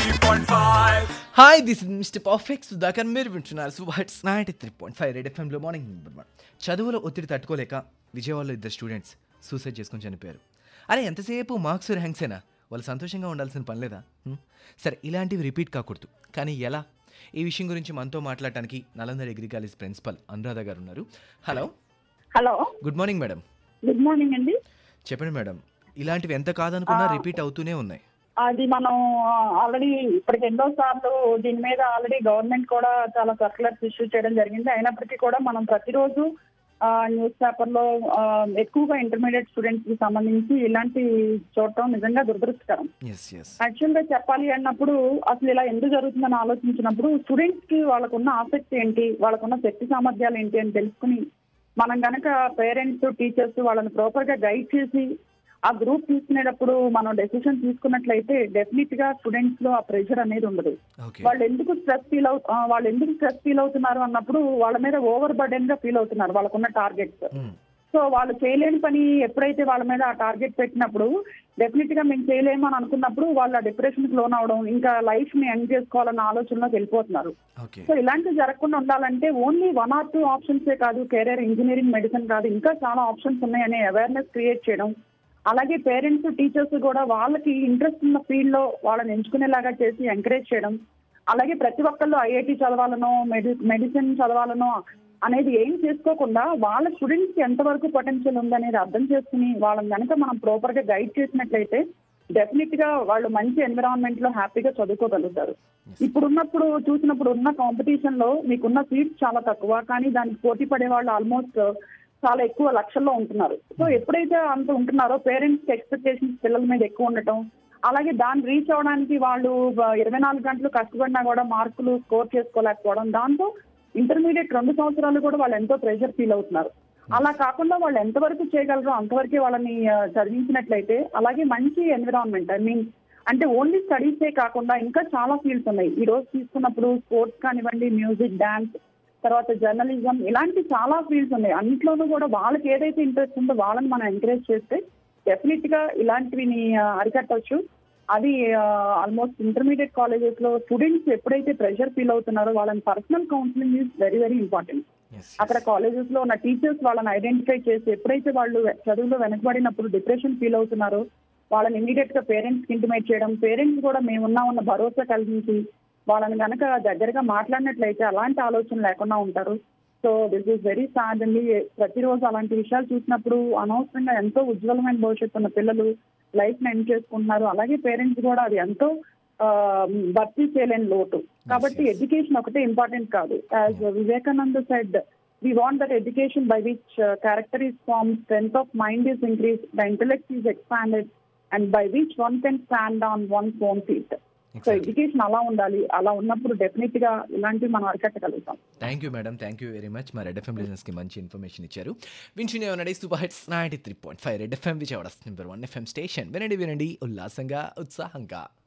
93.5 hi this is mister perfect Sudhakar మీరు వింటున్నారు సుబాట్స్ ninety three point five red ఎఫ్ఎంలో మార్నింగ్ నెంబర్ వన్ చదువులో ఒత్తిడి తట్టుకోలేక విజయవాడలో ఇద్దరు స్టూడెంట్స్ సూసైడ్ చేసుకొని చనిపోయారు అరే ఎంతసేపు మార్క్స్ ర్యాంక్సేనా వాళ్ళు సంతోషంగా ఉండాల్సిన పని లేదా హ్మ్? సరే ఇలాంటివి రిపీట్ కాకూడదు కానీ ఎలా ఈ విషయం గురించి మనతో మాట్లాడటానికి Nalanda degree college principal Anuradha గారు ఉన్నారు hello hello good morning madam good morning అండి చెప్పండి మేడం ఇలాంటివి ఎంత కాదనుకున్నా రిపీట్ అవుతూనే ఉన్నాయి అది మనం ఆల్రెడీ ఇప్పటికి ఎన్నో సార్లు దీని మీద ఆల్రెడీ గవర్నమెంట్ కూడా చాలా సర్క్యులర్స్ ఇష్యూ చేయడం జరిగింది అయినప్పటికీ కూడా మనం ప్రతిరోజు న్యూస్ పేపర్లో ఎక్కువగా ఇంటర్మీడియట్ స్టూడెంట్స్ కి సంబంధించి ఇలాంటి చూడటం నిజంగా దురదృష్టకరం ఎస్ ఎస్ యాక్చువల్ గా చెప్పాలి అన్నప్పుడు అసలు ఇలా ఎందుకు జరుగుతుందని ఆలోచించినప్పుడు స్టూడెంట్స్ కి వాళ్ళకున్న ఆసక్తి ఏంటి వాళ్ళకున్న శక్తి సామర్థ్యాలు ఏంటి అని తెలుసుకుని మనం గనక పేరెంట్స్ టీచర్స్ వాళ్ళని ప్రాపర్ గా గైడ్ చేసి ఆ గ్రూప్ తీసుకునేటప్పుడు మనం డెసిషన్ తీసుకున్నట్లయితే డెఫినెట్ గా స్టూడెంట్స్ లో ఆ ప్రెషర్ అనేది ఉండదు ఓకే వాళ్ళు ఎందుకు స్ట్రెస్ ఫీల్ అవు ఆ, వాళ్ళు ఎందుకు స్ట్రెస్ ఫీల్ అవుతున్నారు అన్నప్పుడు వాళ్ళ మీద ఓవర్ బర్డెన్ గా ఫీల్ అవుతున్నారు వాళ్ళకున్న టార్గెట్స్ సో వాళ్ళు చేయలేని పని ఎప్పుడైతే వాళ్ళ మీద ఆ టార్గెట్ పెట్టినప్పుడు డెఫినెట్ గా మేము చేయలేము అని అనుకున్నప్పుడు వాళ్ళ డిప్రెషన్ కి లోన్ అవడం ఇంకా లైఫ్ ని ఎండ్ చేసుకోవాలన్న ఆలోచనలోకి వెళ్ళిపోతున్నారు ఓకే సో ఇలాంటివి జరగకుండా ఉండాలంటే ఓన్లీ వన్ ఆర్ టూ ఆప్షన్సే కాదు కెరీర్ ఇంజనీరింగ్ మెడిసిన్ కాదు ఇంకా చాలా ఆప్షన్స్ ఉన్నాయనే అవేర్నెస్ క్రియేట్ చేయడం అలాగే పేరెంట్స్ టీచర్స్ కూడా వాళ్ళకి ఇంట్రెస్ట్ ఉన్న ఫీల్డ్ లో వాళ్ళని ఎంచుకునేలాగా చేసి ఎంకరేజ్ చేయడం అలాగే ప్రతి ఒక్కళ్ళు ఐఐటి చదవాలనో మెడి మెడిసిన్ చదవాలనో అనేది ఏం చేసుకోకుండా వాళ్ళ స్టూడెంట్స్ కి ఎంతవరకు పొటెన్షియల్ ఉందనేది అర్థం చేసుకుని వాళ్ళని కనుక మనం ప్రాపర్ గా గైడ్ చేసినట్లయితే డెఫినెట్ గా వాళ్ళు మంచి ఎన్విరాన్మెంట్ లో హ్యాపీగా చదువుకోగలుగుతారు ఇప్పుడు ఉన్నప్పుడు చూసినప్పుడు ఉన్న కాంపిటీషన్ లో మీకున్న సీట్స్ చాలా తక్కువ కానీ దానికి పోటీ పడే వాళ్ళు ఆల్మోస్ట్ చాలా ఎక్కువ లక్షల్లో ఉంటున్నారు సో ఎప్పుడైతే అంత ఉంటున్నారో పేరెంట్స్ ఎక్స్పెక్టేషన్స్ పిల్లల మీద ఎక్కువ ఉండటం అలాగే దాన్ని రీచ్ అవడానికి వాళ్ళు ఇరవై నాలుగు గంటలు కష్టపడినా కూడా మార్కులు స్కోర్ చేసుకోలేకపోవడం దాంతో ఇంటర్మీడియట్ రెండు సంవత్సరాలు కూడా వాళ్ళు ఎంతో ప్రెషర్ ఫీల్ అవుతున్నారు అలా కాకుండా వాళ్ళు ఎంతవరకు చేయగలరో అంతవరకే వాళ్ళని ఆ, చదివించినట్లయితే అలాగే మంచి ఎన్విరాన్మెంట్ ఐ మీన్ అంటే ఓన్లీ స్టడీసే కాకుండా ఇంకా చాలా ఫీల్డ్స్ ఉన్నాయి ఈ రోజు తీసుకున్నప్పుడు స్పోర్ట్స్ కానివ్వండి మ్యూజిక్ డాన్స్ తర్వాత జర్నలిజం ఇలాంటి చాలా ఫీల్డ్స్ ఉన్నాయి అన్నిట్లోనూ కూడా వాళ్ళకి ఏదైతే ఇంట్రెస్ట్ ఉందో వాళ్ళని మనం ఎంకరేజ్ చేస్తే డెఫినెట్ గా ఇలాంటివిని ఆ, అరికట్టవచ్చు అది ఆల్మోస్ట్ ఇంటర్మీడియట్ కాలేజెస్ లో స్టూడెంట్స్ ఎప్పుడైతే ప్రెషర్ ఫీల్ అవుతున్నారో వాళ్ళని personal counselling is very very important అక్కడ కాలేజెస్ లో ఉన్న టీచర్స్ వాళ్ళని ఐడెంటిఫై చేసి ఎప్పుడైతే వాళ్ళు చదువులో వెనకబడినప్పుడు డిప్రెషన్ ఫీల్ అవుతున్నారో వాళ్ళని ఇమీడియట్ గా పేరెంట్స్ కి ఇంటిమేట్ చేయడం పేరెంట్స్ కూడా మేమున్నామన్న భరోసా కలిగించి వాళ్ళని కనుక దగ్గరగా మాట్లాడినట్లయితే అలాంటి ఆలోచన లేకుండా ఉంటారు so this is very sad అండి ప్రతిరోజు అలాంటి విషయాలు చూసినప్పుడు అనవసరంగా ఎంతో ఉజ్వలమైన భవిష్యత్తు ఉన్న పిల్లలు లైఫ్ ని ఎండ్ చేసుకుంటున్నారు అలాగే పేరెంట్స్ కూడా అది ఎంతో ఆ, భర్తీ చేయలేని లోటు కాబట్టి yes. ఎడ్యుకేషన్ ఒకటే ఇంపార్టెంట్ కాదు as Vivekananda said we want that education by which uh, character is formed, strength of mind is increased, the intellect is expanded, and by which one can stand on one's own feet. So Exactly. Education అలా ఉండాలి అలా ఉన్నప్పుడు definite గా ఇలాంటివి మనం అరికట్టగలుగుతాం thank you madam thank you very much మా red FM కి మంచి ఇన్ఫర్మేషన్ ఇచ్చారు వింటూనే ఉన్నాడు super hits ninety three point five red FM Vijayawada number one FM station వినండి వినండి ఉల్లాసంగా ఉత్సాహంగా